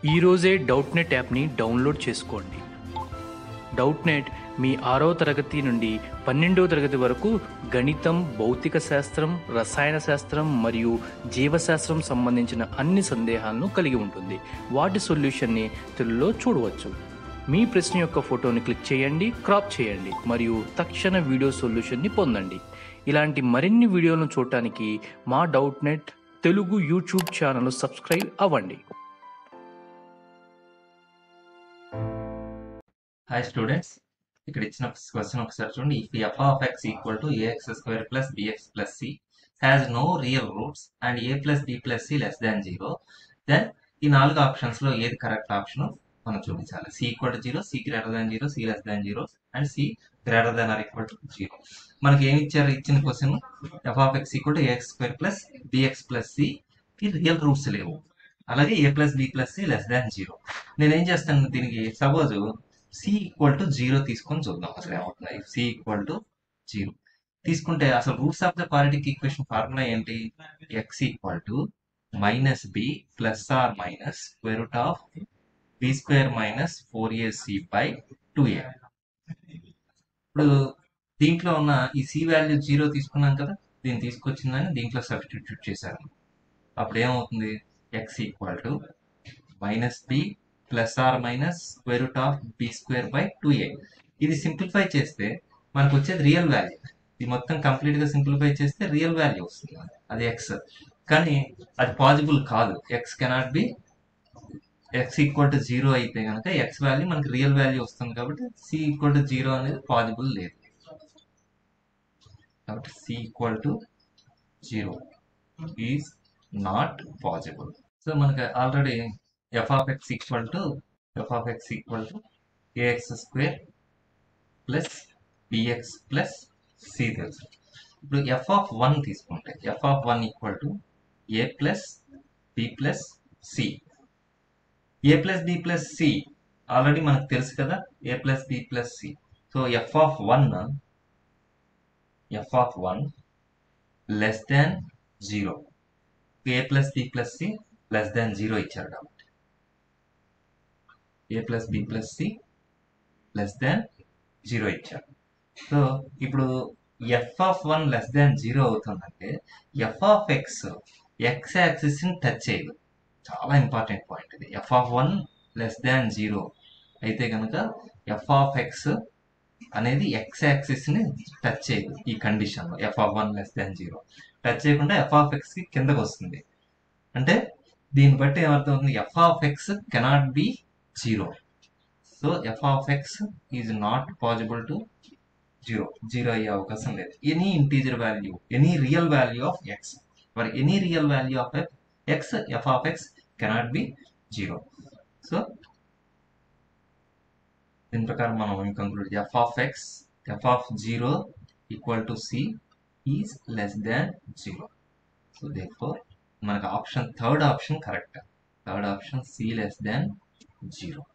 ఈరోజే డౌట్ నెట్ యాప్ని డౌన్లోడ్ చేసుకోండి డౌట్ నెట్ మీ ఆరో తరగతి నుండి పన్నెండో తరగతి వరకు గణితం భౌతిక శాస్త్రం రసాయన శాస్త్రం మరియు జీవశాస్త్రం సంబంధించిన అన్ని సందేహాలను కలిగి ఉంటుంది వాటి సొల్యూషన్ని తెలుగులో చూడవచ్చు మీ ప్రశ్న యొక్క ఫోటోని క్లిక్ చేయండి క్రాప్ చేయండి మరియు తక్షణ వీడియో సొల్యూషన్ని పొందండి ఇలాంటి మరిన్ని వీడియోలను చూడటానికి మా Doubtnut Telugu YouTube channel subscribe అవ్వండి హాయ్ స్టూడెంట్స్ ఇక్కడ ఇచ్చిన క్వశ్చన్ ఒకసారి చూడండి if f of x equal to a x square plus b x plus c has no real roots and a plus b plus c less than zero then ఈ నాలుగు options లో ఏది correct option మనం చూపించాలి c equal to zero c greater than zero c less than zero and c greater than are equal to zero మనకి ఏమి ఇచ్చారు ఇచ్చిన question f of x equal to a x square plus b x plus c కి real roots లేవు అలాగే a plus b plus c less than zero నేనేం చేస్తాను దీనికి suppose c equal to zero తీసుకొని చూద్దాం అసలు ఏమవుతుంది సి ఈక్వల్ టు జీరో తీసుకుంటే అసలు రూట్స్ ఆఫ్ ద క్వాలిటీకి ఈక్వేషన్ ఫార్ములా ఏంటి x equal to minus b plus or minus square root of b square minus four a c by two a ఇప్పుడు దీంట్లో ఉన్న ఈ సి వాల్యూ జీరో తీసుకున్నాం కదా దీన్ని తీసుకొచ్చిందని దీంట్లో సబ్స్టిట్యూట్ చేశారు అప్పుడు ఏమవుతుంది x equal to minus b plus or minus square root of b square by two a ఇది సింప్లిఫై చేస్తే మనకు వచ్చేది రియల్ వాల్యూ ఇది మొత్తం కంప్లీట్ గా సింప్లిఫై చేస్తే రియల్ వాల్యూ వస్తుంది అది ఎక్స్ కానీ అది పాసిబుల్ కాదు x cannot be x equal to zero అయితే కనుక ఎక్స్ వాల్యూ మనకి రియల్ వాల్యూ వస్తుంది కాబట్టి సి ఈక్వల్ టు జీరో అనేది పాసిబుల్ లేదు కాబట్టి c equal to zero is not possible so మనకి already f of x equal to f of x equal to a x square plus b x plus c తెలుసు ఇప్పుడు f of one తీసుకుంటే f of one equal to a plus b plus C A plus b plus c already మనకు తెలుసు కదా a plus b plus c so f of one f of one less than zero a plus b plus c less than zero ఇచ్చారు కాబట్టి a plus b plus c less than zero ఇచ్చారు so ఇప్పుడు f of one less than zero అవుతుందంటే f of x x axis ని touch చేయదు చాలా important point ఇది f of one less than zero అయితే కనుక ఎఫ్ ఆఫ్ ఎక్స్ అనేది ఎక్స్ యాక్సిస్ ని టచ్ చేయదు ఈ కండిషన్ లో f of one less than zero touch చేయకుండా ఎఫ్ ఆఫ్ ఎక్స్ కి కిందకు వస్తుంది అంటే దీన్ని బట్టి ఏమర్థమవుతుంది f of x cannot be zero so f of x is not possible to zero zero అయ్యే అవకాశం లేదు any integer value any real value of x for any real value of x f of x cannot be zero so దీని ప్రకారం మనం conclude f of x f of zero equal to c is less than zero so therefore మనకు option third option correct third option c less than zero